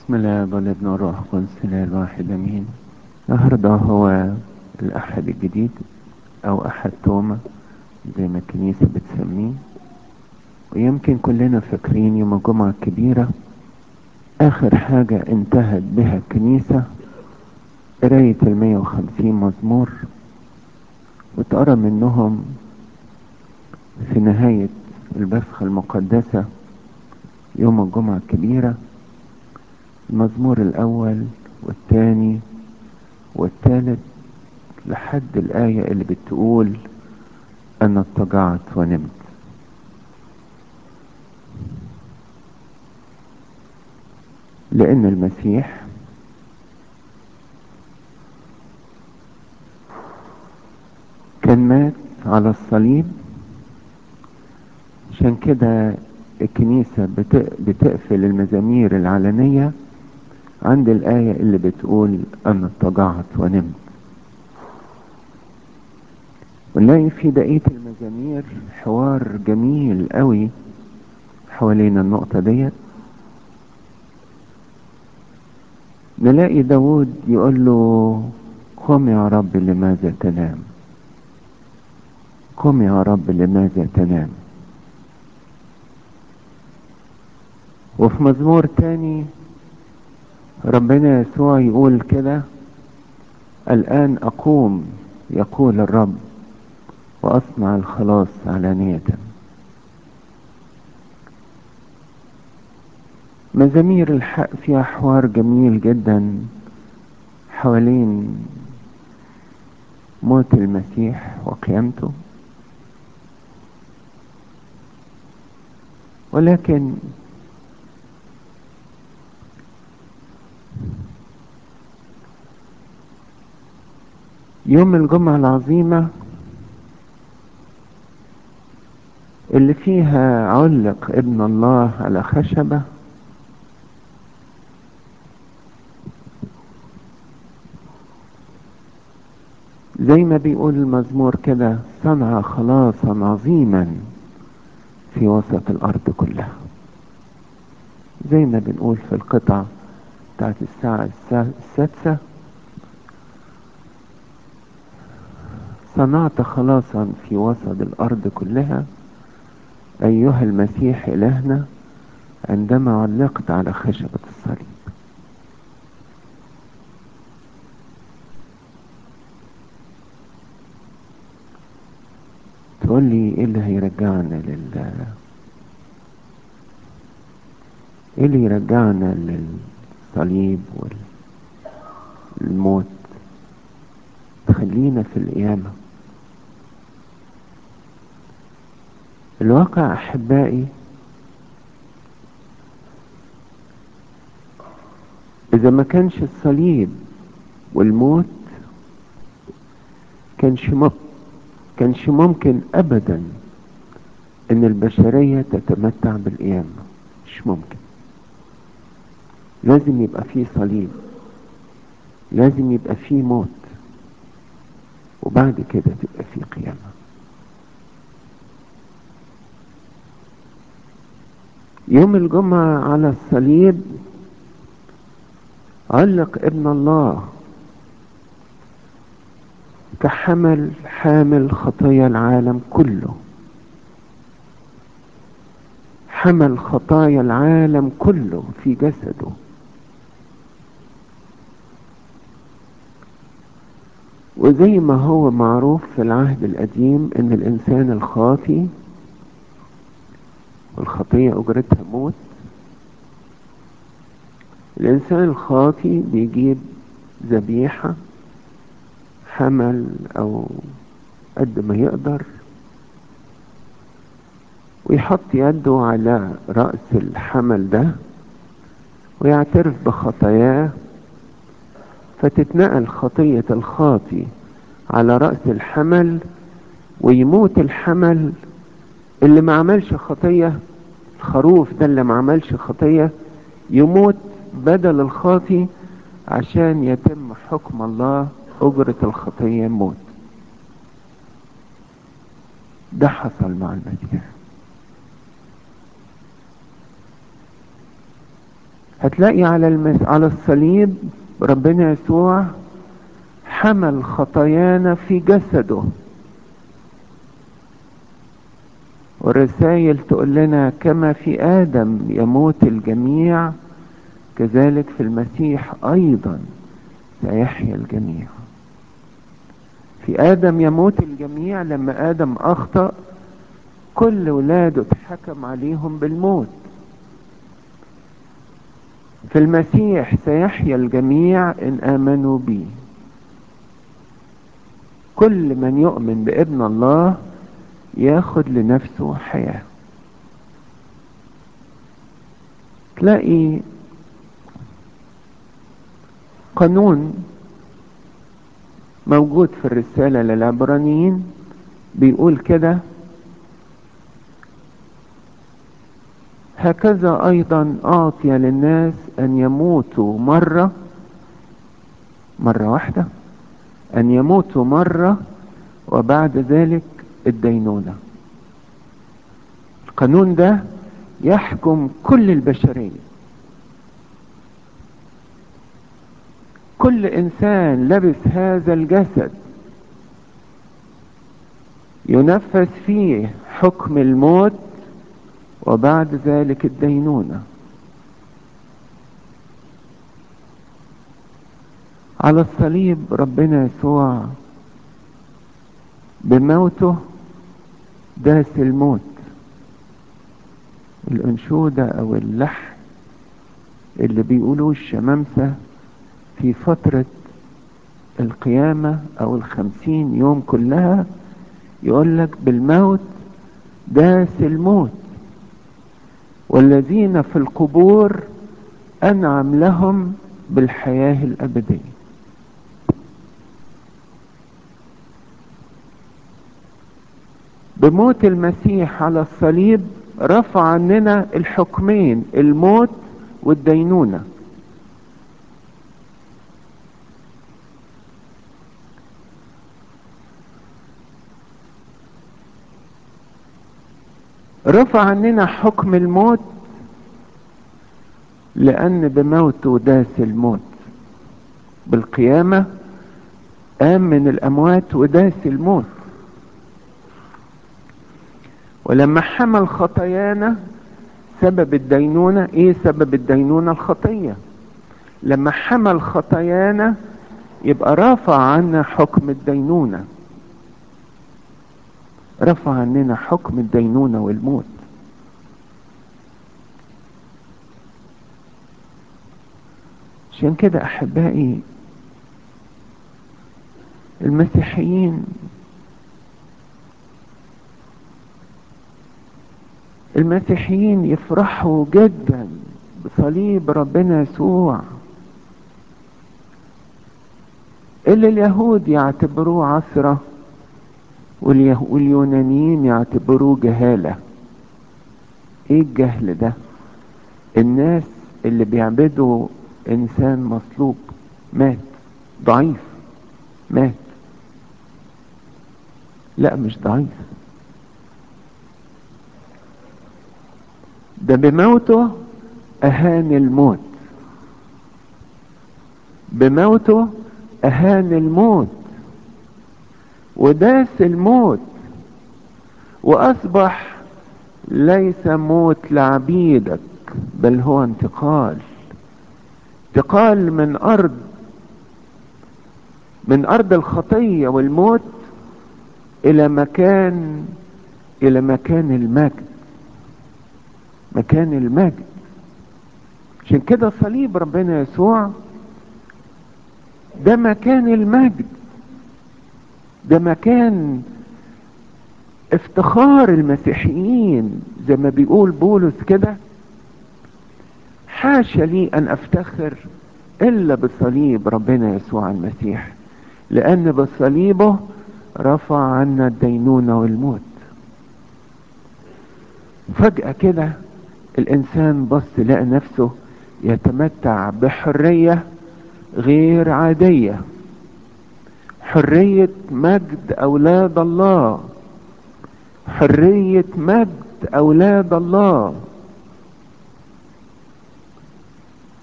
بسم الله والابن والروح القدس الاله الواحد امين النهارده هو الاحد الجديد او احد توما زي ما الكنيسه بتسميه ويمكن كلنا فاكرين يوم الجمعه الكبيره اخر حاجه انتهت بها الكنيسه قرايه المية وخمسين مزمور وتقرا منهم في نهايه البسخه المقدسه يوم الجمعه الكبيره المزمور الأول والثاني والثالث لحد الآية اللي بتقول أنا اضطجعت ونمت لأن المسيح كان مات على الصليب عشان كده الكنيسة بتقفل المزامير العلنية عند الآية اللي بتقول أنا اضطجعت ونمت ونلاقي في بقية المزامير حوار جميل قوي حوالين النقطة ديت نلاقي داود يقول له قم يا رب لماذا تنام قم يا رب لماذا تنام وفي مزمور تاني ربنا يسوع يقول كده الآن أقوم يقول الرب وأصنع الخلاص علانية مزامير الحق فيها حوار جميل جدا حوالين موت المسيح وقيامته ولكن يوم الجمعة العظيمة اللي فيها علق ابن الله على خشبة زي ما بيقول المزمور كده صنع خلاصا عظيما في وسط الأرض كلها زي ما بنقول في القطعة بتاعت الساعة السادسة صنعت خلاصا في وسط الأرض كلها أيها المسيح إلهنا عندما علقت على خشبة الصليب تقول لي ايه اللي هيرجعنا لل ايه اللي يرجعنا للصليب والموت خلينا في القيامة الواقع أحبائي إذا ما كانش الصليب والموت كانش ممكن كانش ممكن أبدا إن البشرية تتمتع بالقيامة مش ممكن لازم يبقى فيه صليب لازم يبقى فيه موت وبعد كده تبقى في قيامة يوم الجمعة على الصليب علق ابن الله كحمل حامل خطايا العالم كله حمل خطايا العالم كله في جسده وزي ما هو معروف في العهد القديم ان الانسان الخاطي والخطية اجرتها موت الانسان الخاطي بيجيب ذبيحة حمل او قد ما يقدر ويحط يده على رأس الحمل ده ويعترف بخطاياه فتتنقل خطية الخاطي على رأس الحمل ويموت الحمل اللي ما عملش خطية الخروف ده اللي ما عملش خطية يموت بدل الخاطي عشان يتم حكم الله أجرة الخطية موت ده حصل مع المسيح هتلاقي على المس... على الصليب ربنا يسوع حمل خطايانا في جسده والرسائل تقول لنا كما في آدم يموت الجميع كذلك في المسيح أيضا سيحيا الجميع في آدم يموت الجميع لما آدم أخطأ كل ولاده اتحكم عليهم بالموت في المسيح سيحيا الجميع إن آمنوا به كل من يؤمن بابن الله ياخد لنفسه حياة تلاقي قانون موجود في الرسالة للعبرانيين بيقول كده هكذا أيضا أعطي للناس أن يموتوا مرة مرة واحدة أن يموتوا مرة وبعد ذلك الدينونة القانون ده يحكم كل البشرية كل إنسان لبس هذا الجسد ينفذ فيه حكم الموت وبعد ذلك الدينونة على الصليب ربنا يسوع بموته داس الموت الأنشودة أو اللحن اللي بيقولوه الشمامسة في فترة القيامة أو الخمسين يوم كلها يقولك بالموت داس الموت والذين في القبور أنعم لهم بالحياة الأبدية بموت المسيح على الصليب رفع عننا الحكمين الموت والدينونة رفع عننا حكم الموت لأن بموته داس الموت بالقيامة قام من الأموات وداس الموت ولما حمل خطايانا سبب الدينونة ايه سبب الدينونة الخطية لما حمل خطايانا يبقى رفع عنا حكم الدينونة رفع عننا حكم الدينونة والموت عشان كده احبائي المسيحيين المسيحيين يفرحوا جدا بصليب ربنا يسوع اللي اليهود يعتبروه عثرة واليونانيين يعتبروه جهالة ايه الجهل ده الناس اللي بيعبدوا انسان مصلوب مات ضعيف مات لا مش ضعيف ده بموته اهان الموت بموته اهان الموت وداس الموت واصبح ليس موت لعبيدك بل هو انتقال انتقال من ارض من ارض الخطيه والموت الى مكان الى مكان المجد مكان المجد عشان كده صليب ربنا يسوع ده مكان المجد ده مكان افتخار المسيحيين زي ما بيقول بولس كده حاشا لي ان افتخر الا بصليب ربنا يسوع المسيح لان بصليبه رفع عنا الدينونة والموت فجأة كده الانسان بص لقى نفسه يتمتع بحرية غير عادية حرية مجد اولاد الله حرية مجد اولاد الله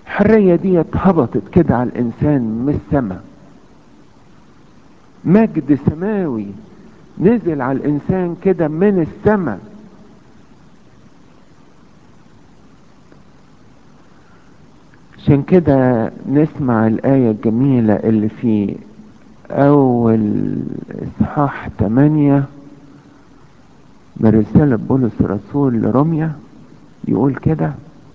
الحرية دي هبطت كده على الإنسان من السماء مجد سماوي نزل على الإنسان كده من السماء عشان كده نسمع الآية الجميلة اللي في أول إصحاح 8 من رسالة بولس الرسول لروميا يقول كده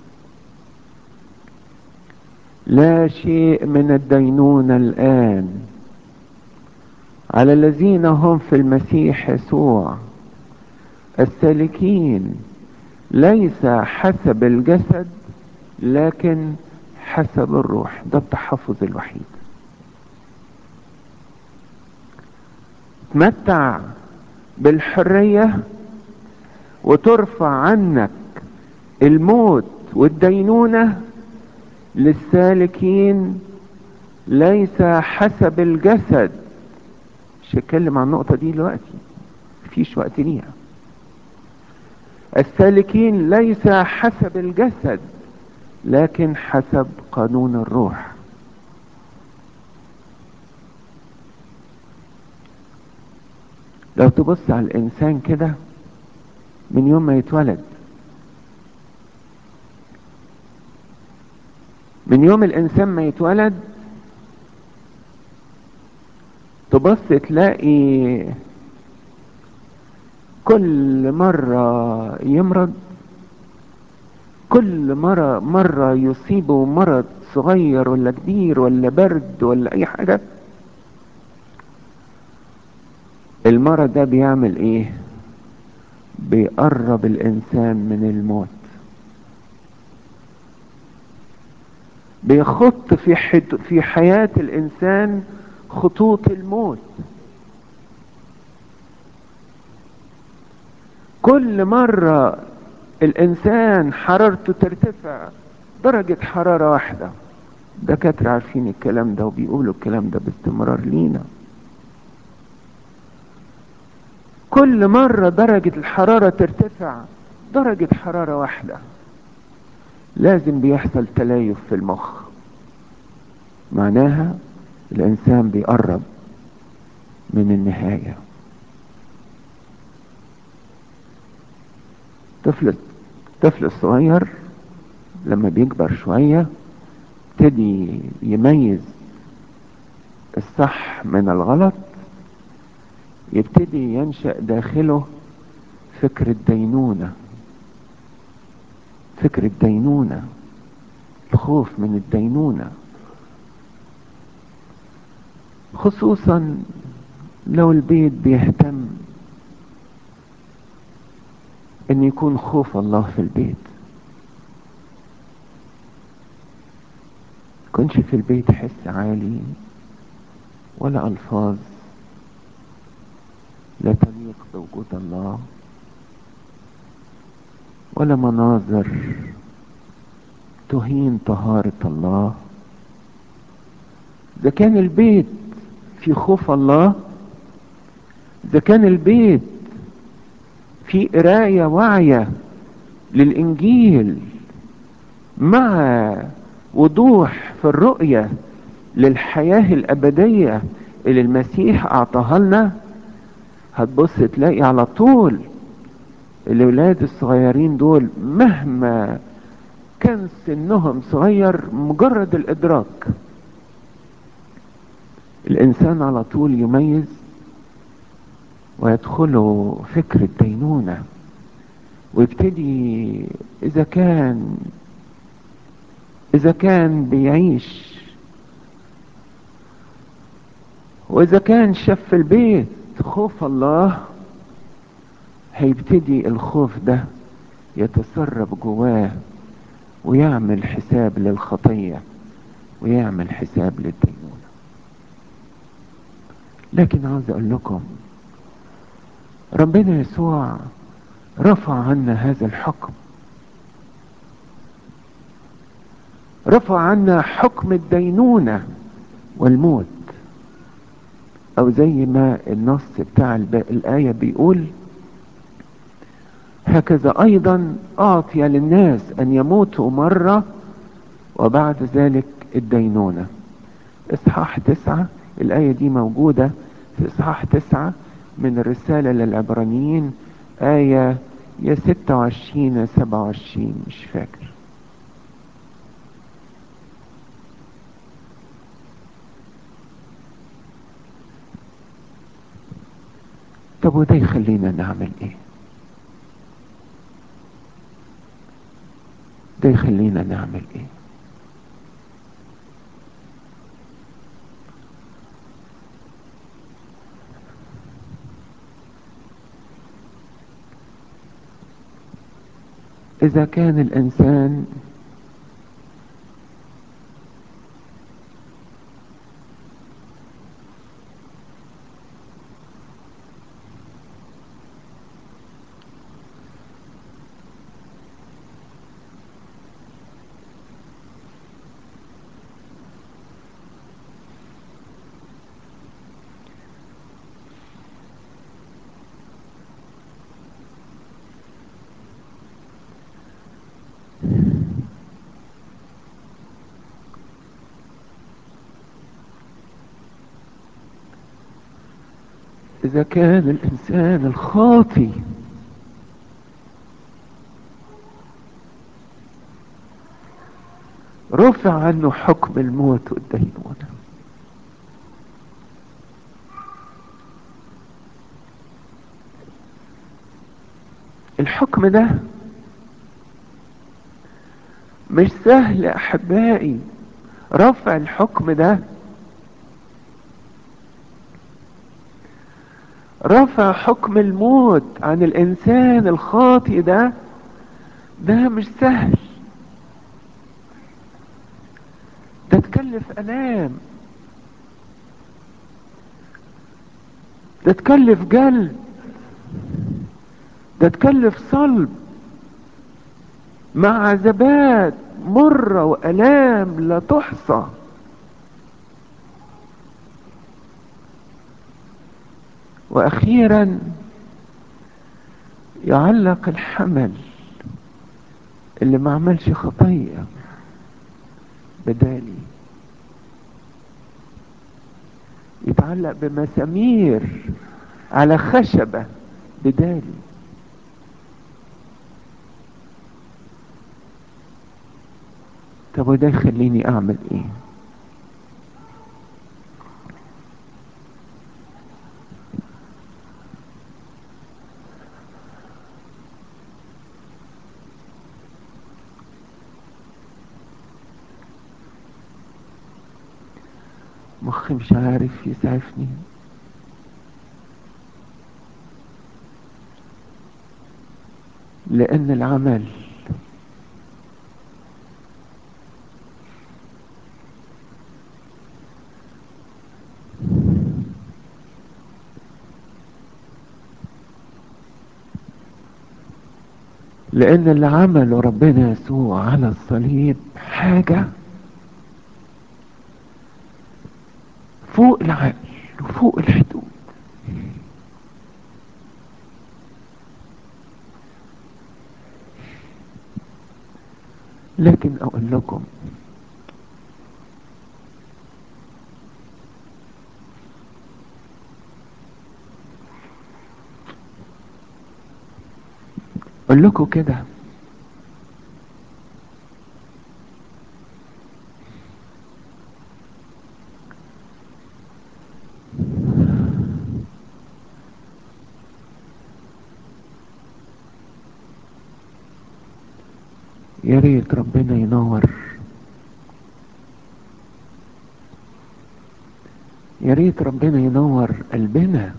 لا شيء من الدينونة الآن على الذين هم في المسيح يسوع السالكين ليس حسب الجسد لكن حسب الروح ده التحفظ الوحيد تمتع بالحرية وترفع عنك الموت والدينونة للسالكين ليس حسب الجسد مش هتكلم عن النقطة دي دلوقتي مفيش وقت ليها السالكين ليس حسب الجسد لكن حسب قانون الروح لو تبص على الانسان كده من يوم ما يتولد من يوم الانسان ما يتولد تبص تلاقي كل مرة يمرض كل مرة مرة يصيبه مرض صغير ولا كبير ولا برد ولا اي حاجة المرض ده بيعمل ايه بيقرب الانسان من الموت بيخط في حد في حياة الانسان خطوط الموت كل مرة الانسان حرارته ترتفع درجة حرارة واحدة دكاترة عارفين الكلام ده وبيقولوا الكلام ده باستمرار لينا كل مرة درجة الحرارة ترتفع درجة حرارة واحدة لازم بيحصل تليف في المخ معناها الانسان بيقرب من النهاية طفل الطفل الصغير لما بيكبر شوية يبتدي يميز الصح من الغلط يبتدي ينشأ داخله فكر الدينونة فكر الدينونة الخوف من الدينونة خصوصا لو البيت بيهتم ان يكون خوف الله في البيت كنش في البيت حس عالي ولا الفاظ لا تليق بوجود الله ولا مناظر تهين طهارة الله إذا كان البيت في خوف الله إذا كان البيت في قراية واعية للإنجيل مع وضوح في الرؤية للحياة الأبدية اللي المسيح أعطاها لنا هتبص تلاقي على طول الولاد الصغيرين دول مهما كان سنهم صغير مجرد الإدراك الإنسان على طول يميز ويدخله فكر الدينونة ويبتدي إذا كان إذا كان بيعيش وإذا كان شاف في البيت خوف الله هيبتدي الخوف ده يتسرب جواه ويعمل حساب للخطية ويعمل حساب للدينونة لكن عاوز اقول لكم ربنا يسوع رفع عنا هذا الحكم رفع عنا حكم الدينونة والموت او زي ما النص بتاع الآية بيقول هكذا ايضا اعطي للناس ان يموتوا مرة وبعد ذلك الدينونة اصحاح تسعة الآية دي موجودة في اصحاح تسعة من الرسالة للعبرانيين آية يا ستة وعشرين يا سبعة وعشرين مش فاكر طب وده يخلينا نعمل ايه ده يخلينا نعمل ايه اذا كان الانسان إذا كان الإنسان الخاطي رفع عنه حكم الموت والدينونة الحكم ده مش سهل أحبائي رفع الحكم ده رفع حكم الموت عن الانسان الخاطئ ده ده مش سهل ده تكلف الام ده تكلف جلد ده تكلف صلب مع عذابات مرة والام لا تحصى واخيرا يعلق الحمل اللي ما عملش خطية بدالي يتعلق بمسامير على خشبة بدالي طب وده يخليني اعمل ايه مخي مش عارف يسعفني لان العمل لان اللي عمله ربنا يسوع على الصليب حاجة فوق العقل وفوق الحدود لكن اقول لكم اقول لكم كده يا ريت ربنا ينور يا ريت ربنا ينور قلبنا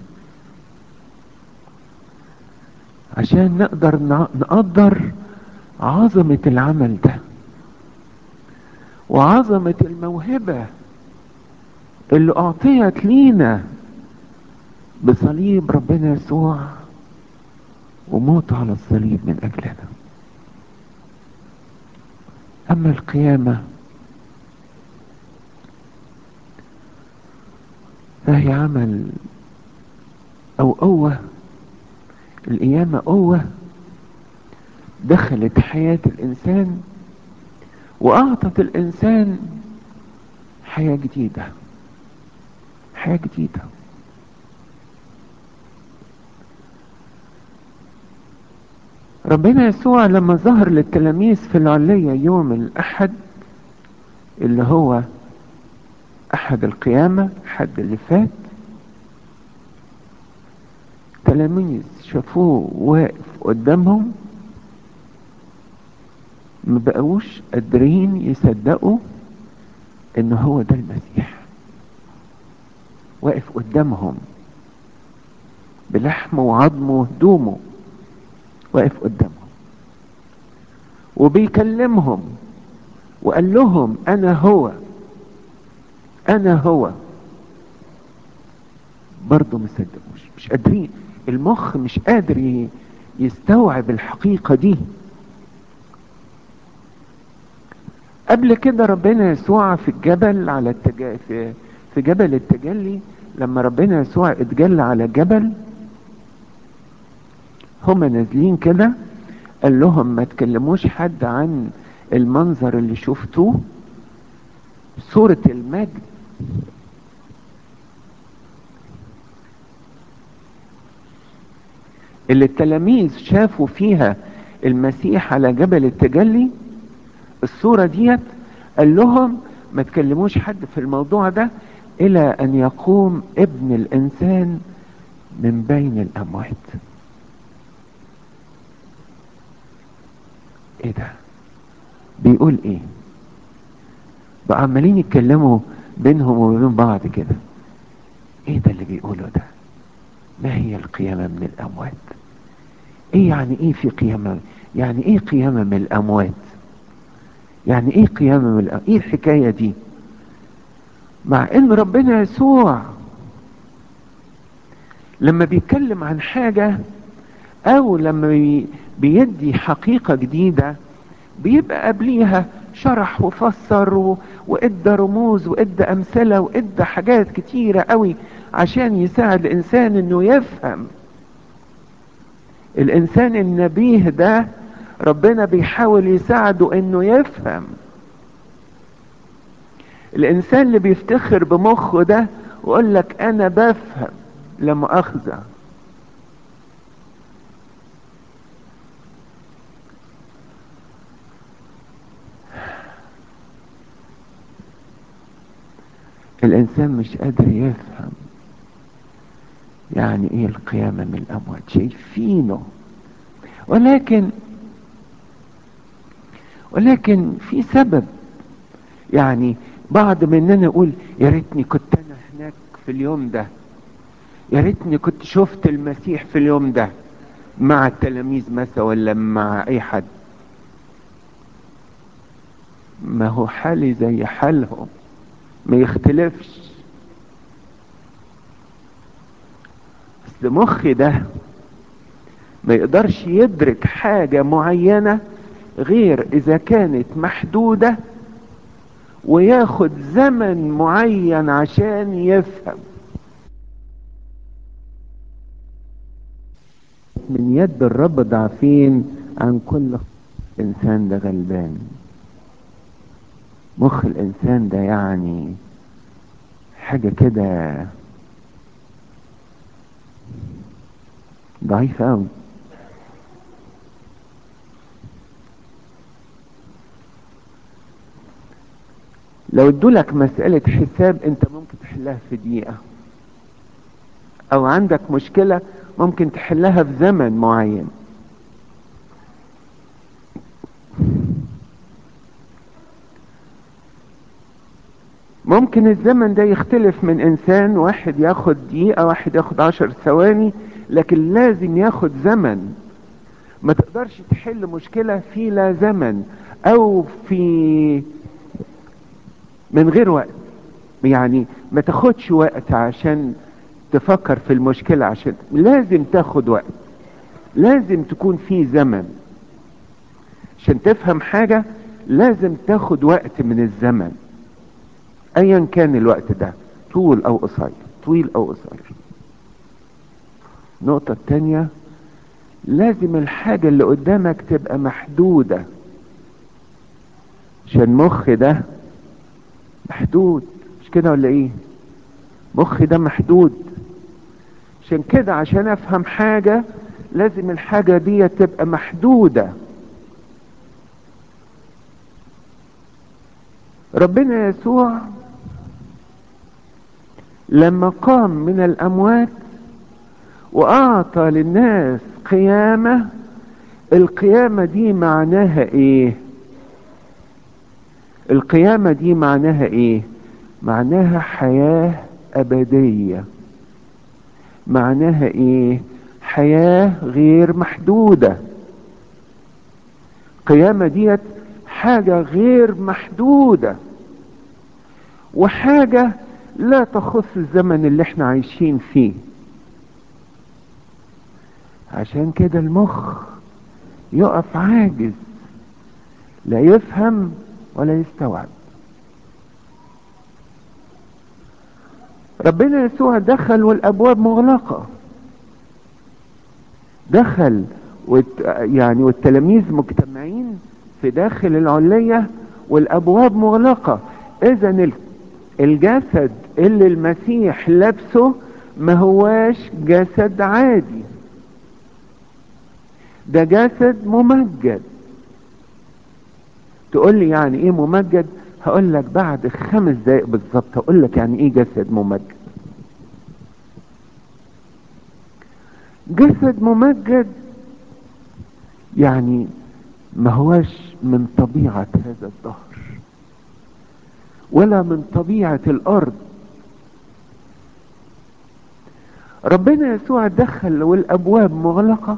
عشان نقدر نقدر عظمة العمل ده وعظمة الموهبة اللي اعطيت لينا بصليب ربنا يسوع وموته على الصليب من اجلنا اما القيامة فهي عمل او قوة القيامة قوة دخلت حياة الانسان واعطت الانسان حياة جديدة حياة جديدة ربنا يسوع لما ظهر للتلاميذ في العلية يوم الأحد اللي هو أحد القيامة حد اللي فات تلاميذ شافوه واقف قدامهم ما بقوش قادرين يصدقوا ان هو ده المسيح واقف قدامهم بلحمه وعظمه وهدومه واقف قدامهم وبيكلمهم وقال لهم انا هو انا هو برضه ما صدقوش مش قادرين المخ مش قادر يستوعب الحقيقة دي قبل كده ربنا يسوع في الجبل على التج... في... في جبل التجلي لما ربنا يسوع اتجلى على جبل هما نازلين كده قال لهم ما تكلموش حد عن المنظر اللي شفتوه صورة المجد اللي التلاميذ شافوا فيها المسيح على جبل التجلي الصورة ديت قال لهم ما تكلموش حد في الموضوع ده الى ان يقوم ابن الانسان من بين الاموات ايه ده بيقول ايه بقى عمالين يتكلموا بينهم وبين بعض كده ايه ده اللي بيقوله ده ما هي القيامة من الاموات ايه يعني ايه في قيامة يعني ايه قيامة من الاموات يعني ايه قيامة من الاموات ايه الحكاية دي مع ان ربنا يسوع لما بيتكلم عن حاجة او لما بي بيدي حقيقة جديدة بيبقى قبليها شرح وفسر و... وادى رموز وادى امثلة وادى حاجات كتيرة قوي عشان يساعد الانسان انه يفهم الانسان النبيه ده ربنا بيحاول يساعده انه يفهم الانسان اللي بيفتخر بمخه ده ويقول لك انا بفهم لما اخزع الانسان مش قادر يفهم يعني ايه القيامة من الاموات شايفينه ولكن ولكن في سبب يعني بعض مننا يقول يا ريتني كنت انا هناك في اليوم ده يا ريتني كنت شفت المسيح في اليوم ده مع التلاميذ مثلا ولا مع اي حد ما هو حالي زي حالهم ما يختلفش اصل مخي ده ما يقدرش يدرك حاجة معينة غير اذا كانت محدودة وياخد زمن معين عشان يفهم من يد الرب ضعفين عن كل انسان ده غلبان مخ الانسان ده يعني حاجة كده ضعيفة اوي لو ادولك مسألة حساب انت ممكن تحلها في دقيقة او عندك مشكلة ممكن تحلها في زمن معين ممكن الزمن ده يختلف من انسان واحد ياخد دقيقة واحد ياخد عشر ثواني لكن لازم ياخد زمن ما تقدرش تحل مشكلة في لا زمن او في من غير وقت يعني ما تاخدش وقت عشان تفكر في المشكلة عشان لازم تاخد وقت لازم تكون في زمن عشان تفهم حاجة لازم تاخد وقت من الزمن ايا كان الوقت ده طول او قصير طويل او قصير النقطة التانية لازم الحاجة اللي قدامك تبقى محدودة عشان مخ ده محدود مش كده ولا ايه مخ ده محدود عشان كده عشان افهم حاجة لازم الحاجة دي تبقى محدودة ربنا يسوع لما قام من الاموات واعطى للناس قيامة القيامة دي معناها ايه القيامة دي معناها ايه معناها حياة ابدية معناها ايه حياة غير محدودة قيامة ديت حاجة غير محدودة وحاجة لا تخص الزمن اللي احنا عايشين فيه عشان كده المخ يقف عاجز لا يفهم ولا يستوعب ربنا يسوع دخل والابواب مغلقة دخل والت... يعني والتلاميذ مجتمعين في داخل العلية والابواب مغلقة اذا الجسد اللي المسيح لابسه ما هواش جسد عادي ده جسد ممجد تقول لي يعني ايه ممجد هقول لك بعد خمس دقايق بالظبط هقول لك يعني ايه جسد ممجد جسد ممجد يعني ما هوش من طبيعة هذا الظهر ولا من طبيعة الارض ربنا يسوع دخل والابواب مغلقة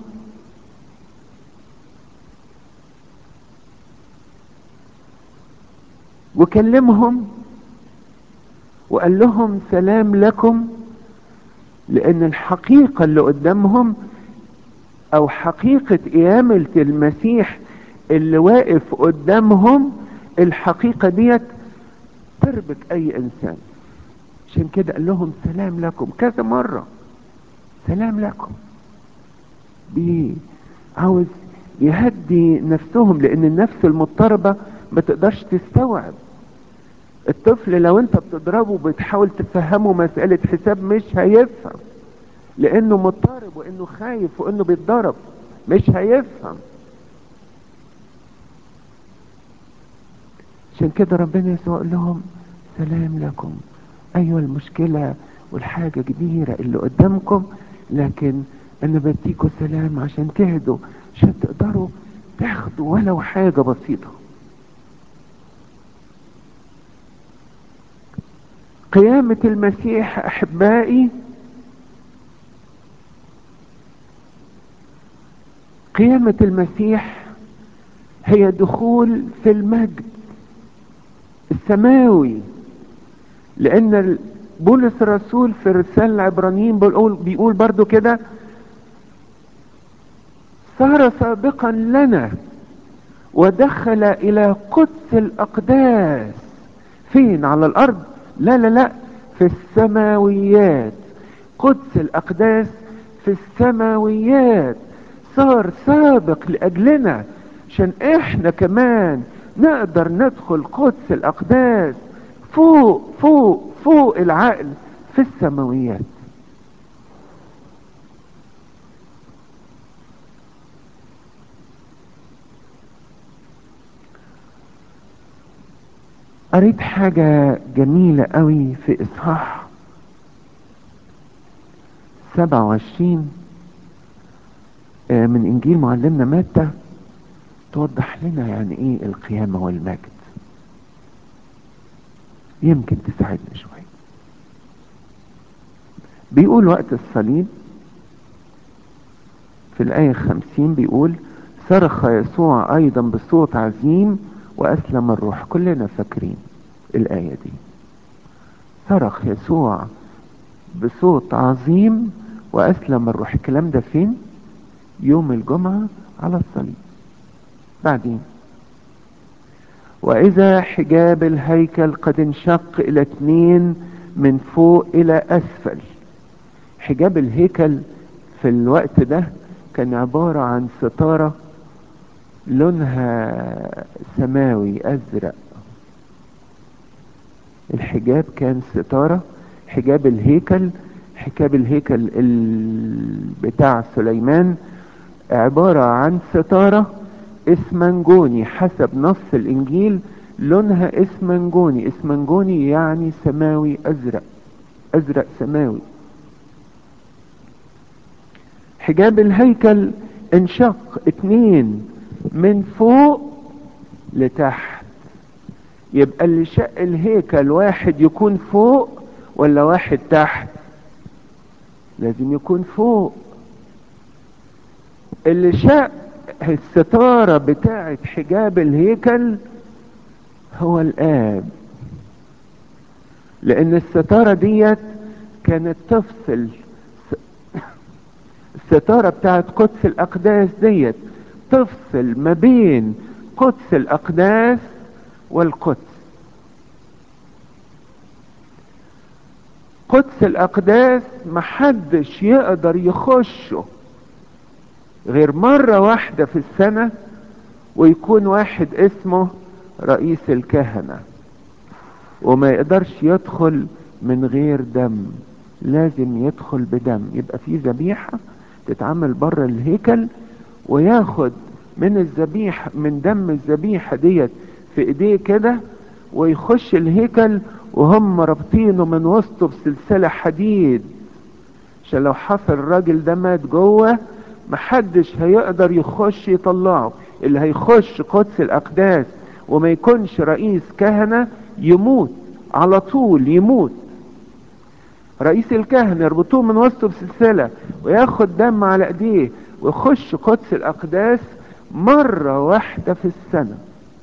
وكلمهم وقال لهم سلام لكم لان الحقيقة اللي قدامهم او حقيقة قيامة المسيح اللي واقف قدامهم الحقيقة ديت تربك اي انسان عشان كده قال لهم سلام لكم كذا مرة سلام لكم بي عاوز يهدي نفسهم لان النفس المضطربة ما تقدرش تستوعب الطفل لو انت بتضربه بتحاول تفهمه مسألة حساب مش هيفهم لانه مضطرب وانه خايف وانه بيتضرب مش هيفهم عشان كده ربنا يسوع قال لهم سلام لكم ايوه المشكلة والحاجة كبيرة اللي قدامكم لكن انا بديكوا سلام عشان تهدوا عشان تقدروا تاخدوا ولو حاجة بسيطة قيامة المسيح احبائي قيامة المسيح هي دخول في المجد السماوي لان بولس الرسول في رسالة العبرانيين بيقول, بيقول برضو كده صار سابقا لنا ودخل الى قدس الاقداس فين على الارض لا لا لا في السماويات قدس الاقداس في السماويات صار سابق لاجلنا عشان احنا كمان نقدر ندخل قدس الاقداس فوق فوق فوق العقل في السماويات قريت حاجة جميلة قوي في اصحاح سبعة وعشرين من انجيل معلمنا متى توضح لنا يعني ايه القيامة والمجد يمكن تساعدنا شوية بيقول وقت الصليب في الآية خمسين بيقول صرخ يسوع أيضا بصوت عظيم وأسلم الروح كلنا فاكرين الآية دي صرخ يسوع بصوت عظيم وأسلم الروح الكلام ده فين يوم الجمعة على الصليب بعدين وإذا حجاب الهيكل قد انشق إلى اتنين من فوق إلى أسفل حجاب الهيكل في الوقت ده كان عبارة عن ستارة لونها سماوي ازرق الحجاب كان ستارة حجاب الهيكل حجاب الهيكل بتاع سليمان عبارة عن ستارة اسمنجوني حسب نص الانجيل لونها اسمنجوني اسمنجوني يعني سماوي ازرق ازرق سماوي حجاب الهيكل انشق اتنين من فوق لتحت يبقى اللي شق الهيكل واحد يكون فوق ولا واحد تحت لازم يكون فوق اللي شق الستارة بتاعة حجاب الهيكل هو الآب لأن الستارة ديت كانت تفصل الستارة بتاعة قدس الأقداس ديت تفصل ما بين قدس الأقداس والقدس قدس الأقداس محدش يقدر يخشه غير مرة واحدة في السنة ويكون واحد اسمه رئيس الكهنة وما يقدرش يدخل من غير دم لازم يدخل بدم يبقى في ذبيحة تتعمل بره الهيكل وياخد من الذبيحة من دم الذبيحة ديت في ايديه كده ويخش الهيكل وهم رابطينه من وسطه بسلسلة حديد عشان لو حصل الراجل ده مات جوه محدش هيقدر يخش يطلعه اللي هيخش قدس الاقداس وما يكونش رئيس كهنة يموت على طول يموت رئيس الكهنة يربطوه من وسطه بسلسلة وياخد دم على ايديه ويخش قدس الاقداس مرة واحدة في السنة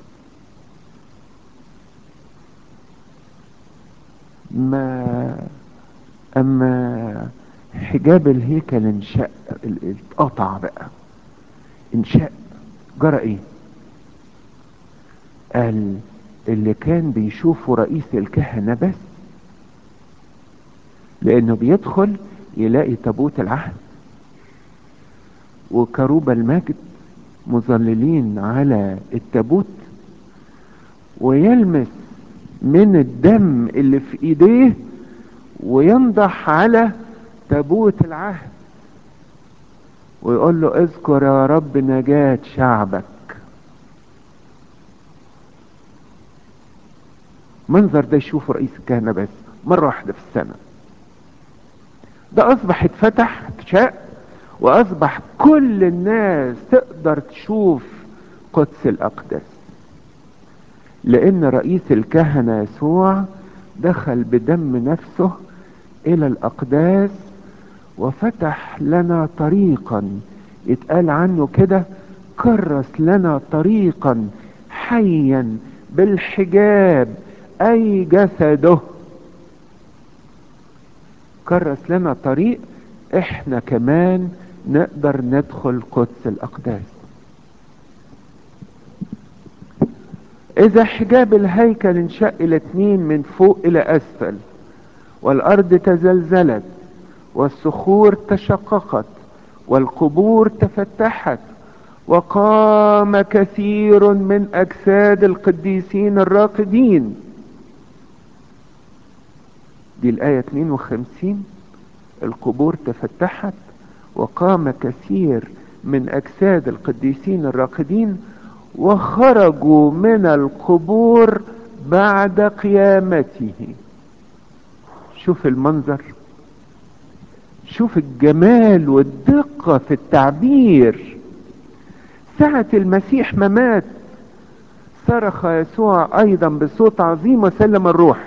ما اما حجاب الهيكل انشق اتقطع بقى انشق جرى ايه قال اللي كان بيشوفه رئيس الكهنة بس لانه بيدخل يلاقي تابوت العهد وكروب المجد مظللين على التابوت ويلمس من الدم اللي في ايديه وينضح على تابوت العهد ويقول له اذكر يا رب نجاة شعبك منظر ده يشوفه رئيس الكهنة بس مرة واحدة في السنة ده اصبح اتفتح اتشاء واصبح كل الناس تقدر تشوف قدس الاقدس لان رئيس الكهنة يسوع دخل بدم نفسه الى الاقداس وفتح لنا طريقا يتقال عنه كده كرس لنا طريقا حيا بالحجاب اي جسده كرس لنا طريق احنا كمان نقدر ندخل قدس الاقداس اذا حجاب الهيكل انشق الى اتنين من فوق الى اسفل والارض تزلزلت والصخور تشققت والقبور تفتحت وقام كثير من اجساد القديسين الراقدين دي الايه 52 القبور تفتحت وقام كثير من اجساد القديسين الراقدين وخرجوا من القبور بعد قيامته شوف المنظر شوف الجمال والدقة في التعبير ساعة المسيح ما مات صرخ يسوع ايضا بصوت عظيم وسلم الروح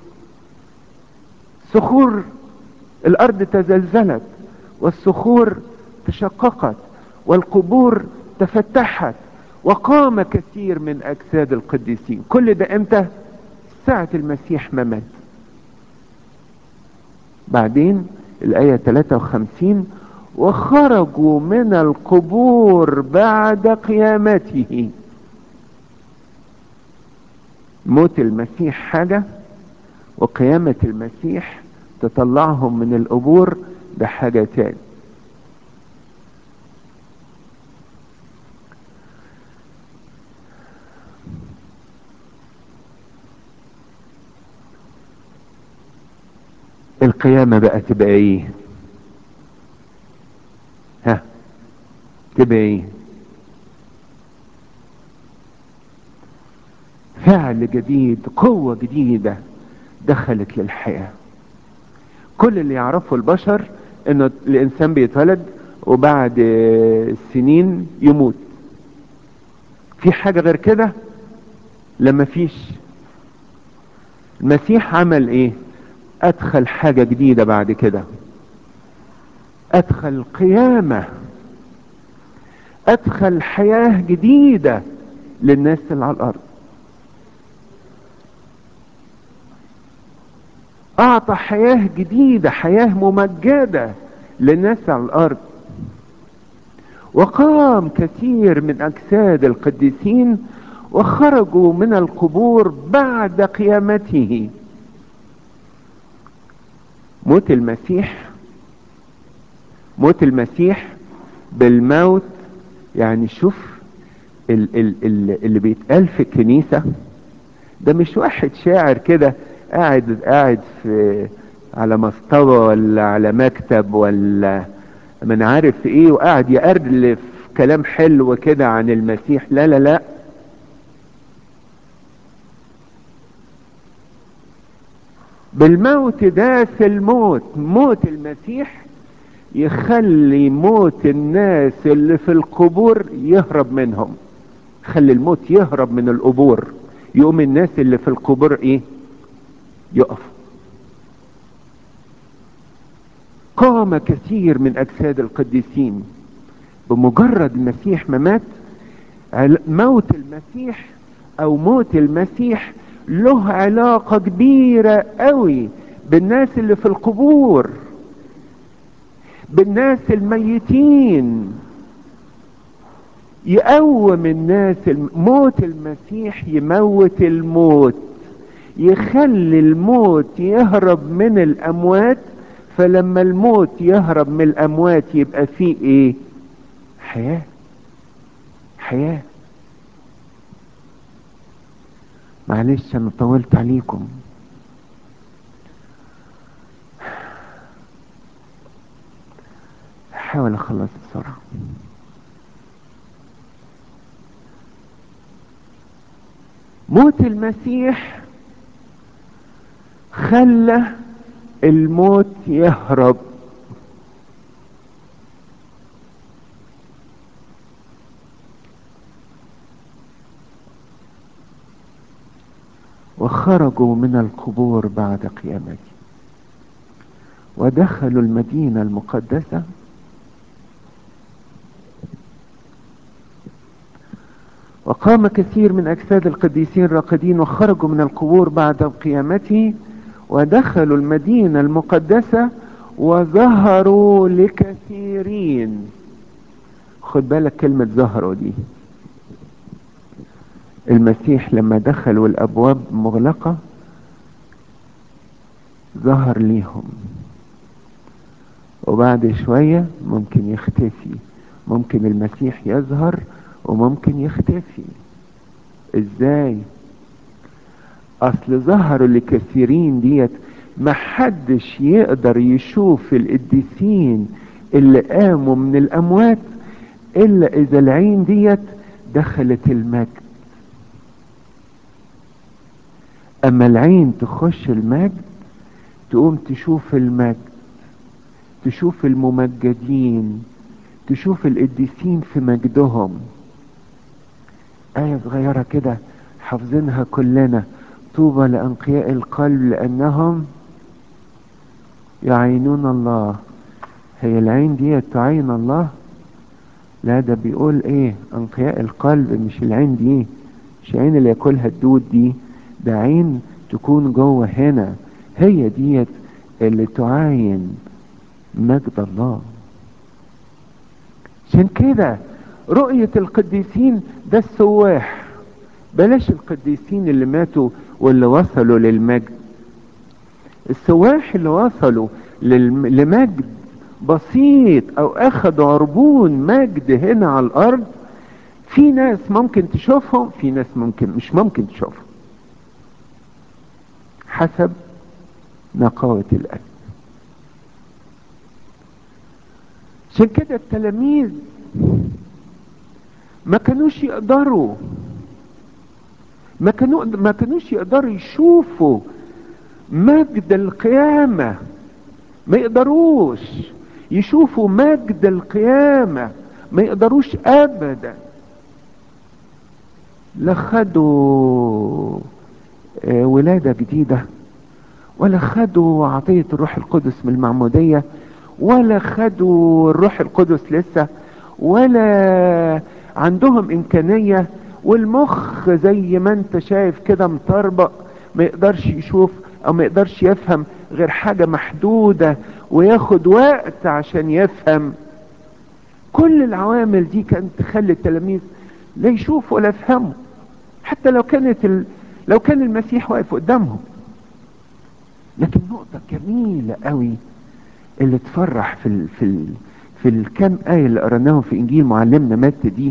صخور الارض تزلزلت والصخور تشققت والقبور تفتحت وقام كثير من اجساد القديسين كل ده امتى ساعة المسيح ما مات بعدين الآية 53 وخرجوا من القبور بعد قيامته موت المسيح حاجة وقيامة المسيح تطلعهم من القبور بحاجة تاني القيامة بقى تبقى ايه ها تبقى ايه فعل جديد قوة جديدة دخلت للحياة كل اللي يعرفه البشر انه الانسان بيتولد وبعد سنين يموت في حاجة غير كده لما فيش المسيح عمل ايه ادخل حاجة جديدة بعد كده ادخل قيامة ادخل حياة جديدة للناس اللي على الارض اعطى حياة جديدة حياة ممجدة للناس على الارض وقام كثير من اجساد القديسين وخرجوا من القبور بعد قيامته موت المسيح موت المسيح بالموت يعني شوف ال ال ال اللي بيتقال في الكنيسة ده مش واحد شاعر كده قاعد قاعد في على مصطبة ولا على مكتب ولا من عارف ايه وقاعد يأرلف كلام حلو كده عن المسيح لا لا لا بالموت داس الموت موت المسيح يخلي موت الناس اللي في القبور يهرب منهم خلي الموت يهرب من القبور يقوم الناس اللي في القبور ايه يقف قام كثير من اجساد القديسين بمجرد المسيح ما مات موت المسيح او موت المسيح له علاقة كبيرة قوي بالناس اللي في القبور بالناس الميتين يقوم الناس موت المسيح يموت الموت يخلي الموت يهرب من الاموات فلما الموت يهرب من الاموات يبقى فيه ايه حياة حياة معلش انا طولت عليكم حاول اخلص بسرعة موت المسيح خلى الموت يهرب وخرجوا من القبور بعد قيامته ودخلوا المدينة المقدسة وقام كثير من أجساد القديسين راقدين وخرجوا من القبور بعد قيامته ودخلوا المدينة المقدسة وظهروا لكثيرين خد بالك كلمة ظهروا دي المسيح لما دخل والابواب مغلقة ظهر ليهم وبعد شوية ممكن يختفي ممكن المسيح يظهر وممكن يختفي ازاي اصل ظهروا لكثيرين ديت محدش يقدر يشوف القديسين اللي قاموا من الاموات الا اذا العين ديت دخلت المجد اما العين تخش المجد تقوم تشوف المجد تشوف الممجدين تشوف القديسين في مجدهم آية صغيرة كده حافظينها كلنا طوبى لأنقياء القلب لأنهم يعينون الله هي العين دي تعين الله لا ده بيقول ايه انقياء القلب مش العين دي مش العين اللي ياكلها الدود دي ده عين تكون جوه هنا هي ديت اللي تعاين مجد الله عشان كده رؤية القديسين ده السواح بلاش القديسين اللي ماتوا واللي وصلوا للمجد السواح اللي وصلوا للم... لمجد بسيط او اخذوا عربون مجد هنا على الارض في ناس ممكن تشوفهم في ناس ممكن مش ممكن تشوفهم حسب نقاوة القلب عشان كده التلاميذ ما كانوش يقدروا ما كانوا ما كانوش يقدروا يشوفوا مجد القيامة ما يقدروش يشوفوا مجد القيامة ما يقدروش ابدا لا خدوا ولادة جديدة ولا خدوا عطية الروح القدس من المعمودية ولا خدوا الروح القدس لسه ولا عندهم امكانية والمخ زي ما انت شايف كده مطربق ما يقدرش يشوف او ما يقدرش يفهم غير حاجة محدودة وياخد وقت عشان يفهم كل العوامل دي كانت تخلي التلاميذ لا يشوفوا ولا يفهموا حتى لو كانت ال... لو كان المسيح واقف قدامهم لكن نقطة جميلة قوي اللي تفرح في ال... في ال... في الكام آية اللي قريناهم في إنجيل معلمنا متى دي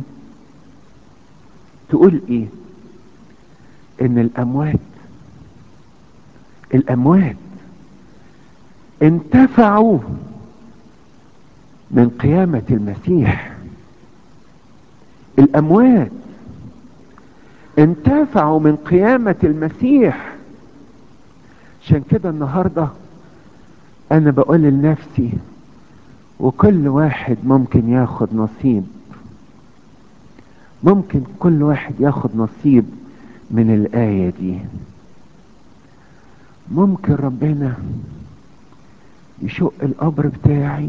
تقول إيه؟ إن الأموات الأموات انتفعوا من قيامة المسيح الأموات انتفعوا من قيامة المسيح عشان كده النهاردة أنا بقول لنفسي وكل واحد ممكن ياخد نصيب ممكن كل واحد ياخد نصيب من الآية دي ممكن ربنا يشق القبر بتاعي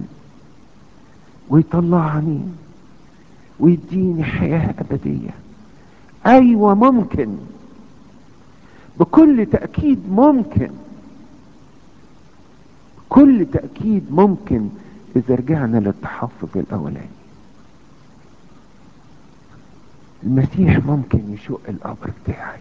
ويطلعني ويديني حياة أبدية أيوة ممكن بكل تأكيد ممكن كل تأكيد ممكن إذا رجعنا للتحفظ الأولاني المسيح ممكن يشق القبر بتاعي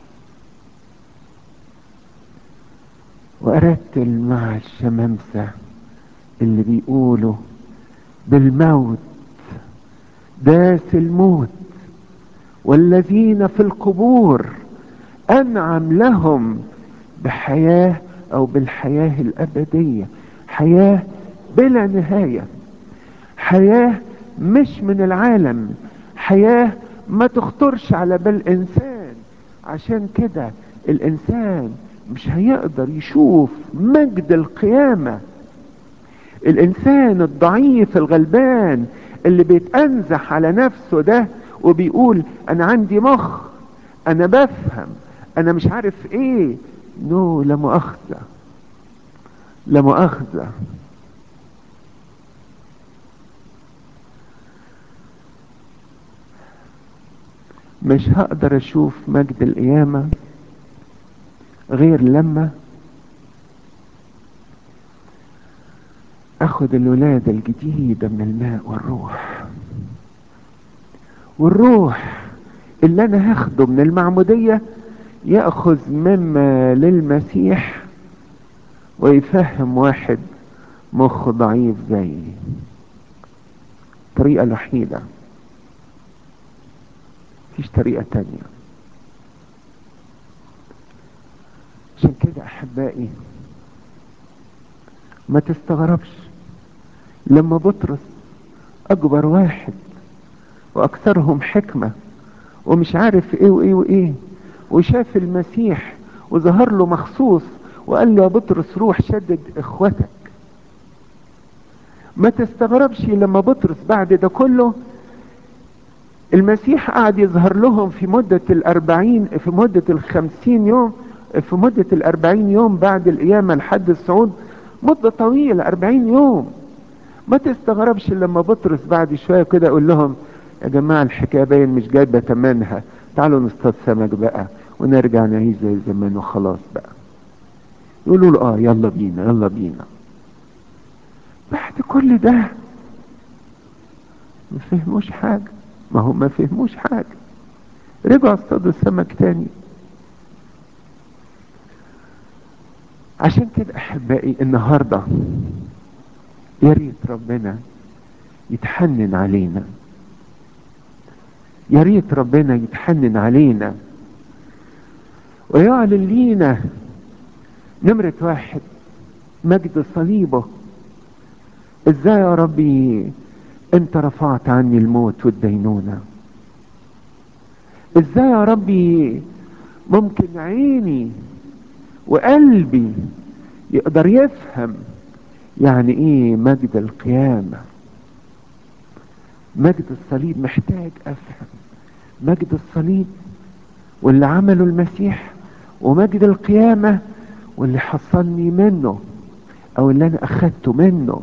وأرتل مع الشمامسة اللي بيقولوا بالموت داس الموت والذين في القبور أنعم لهم بحياة أو بالحياة الأبدية حياة بلا نهاية حياة مش من العالم حياة ما تخطرش على بال إنسان عشان كده الإنسان مش هيقدر يشوف مجد القيامة الإنسان الضعيف الغلبان اللي بيتأنزح على نفسه ده وبيقول أنا عندي مخ أنا بفهم أنا مش عارف إيه نو لا مؤاخذة لا مؤاخذة مش هقدر اشوف مجد القيامة غير لما اخد الولادة الجديدة من الماء والروح والروح اللي انا هاخده من المعمودية يأخذ مما للمسيح ويفهم واحد مخ ضعيف زيي الطريقة الوحيدة مفيش طريقة تانية عشان كده احبائي ما تستغربش لما بطرس اكبر واحد واكثرهم حكمة ومش عارف ايه وايه وايه وشاف المسيح وظهر له مخصوص وقال له يا بطرس روح شدد اخوتك ما تستغربش لما بطرس بعد ده كله المسيح قعد يظهر لهم في مدة الأربعين في مدة الخمسين يوم في مدة الأربعين يوم بعد القيامة لحد الصعود مدة طويلة أربعين يوم ما تستغربش لما بطرس بعد شوية كده يقول لهم يا جماعة الحكاية باين مش جايبة تمنها تعالوا نصطاد سمك بقى ونرجع نعيش زي زمان وخلاص بقى يقولوا له اه يلا بينا يلا بينا بعد كل ده ما فهموش حاجة ما هم ما فهموش حاجة رجعوا اصطادوا السمك تاني عشان كده احبائي النهاردة يا ريت ربنا يتحنن علينا يا ريت ربنا يتحنن علينا ويعلن لينا نمرة واحد مجد صليبه ازاي يا ربي انت رفعت عني الموت والدينونة ازاي يا ربي ممكن عيني وقلبي يقدر يفهم يعني ايه مجد القيامة مجد الصليب محتاج افهم مجد الصليب واللي عمله المسيح ومجد القيامة واللي حصلني منه او اللي انا اخدته منه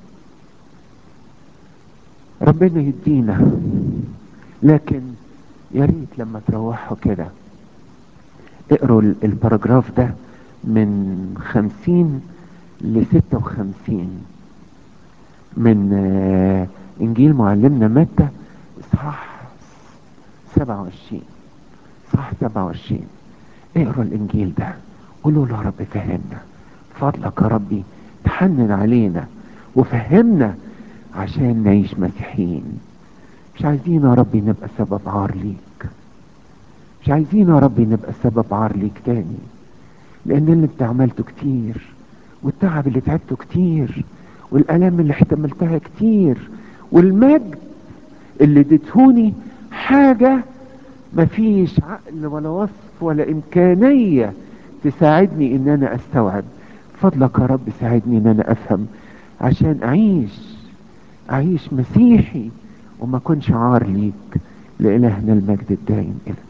ربنا يدينا لكن يا ريت لما تروحوا كده اقروا الباراجراف ده من خمسين لستة وخمسين من آه انجيل معلمنا متى اصحاح سبعة وعشرين اصحاح سبعة وعشرين اقروا الانجيل ده قولوا له يا رب فهمنا فضلك يا ربي تحنن علينا وفهمنا عشان نعيش مسيحيين مش عايزين يا ربي نبقى سبب عار ليك مش عايزين يا ربي نبقى سبب عار ليك تاني لان اللي انت عملته كتير والتعب اللي تعبته كتير والالام اللي احتملتها كتير والمجد اللي اديتهوني حاجة مفيش عقل ولا وصف ولا امكانية تساعدني ان انا استوعب فضلك يا رب ساعدني ان انا افهم عشان اعيش اعيش مسيحي وما كنش عار ليك لالهنا المجد الدائم الى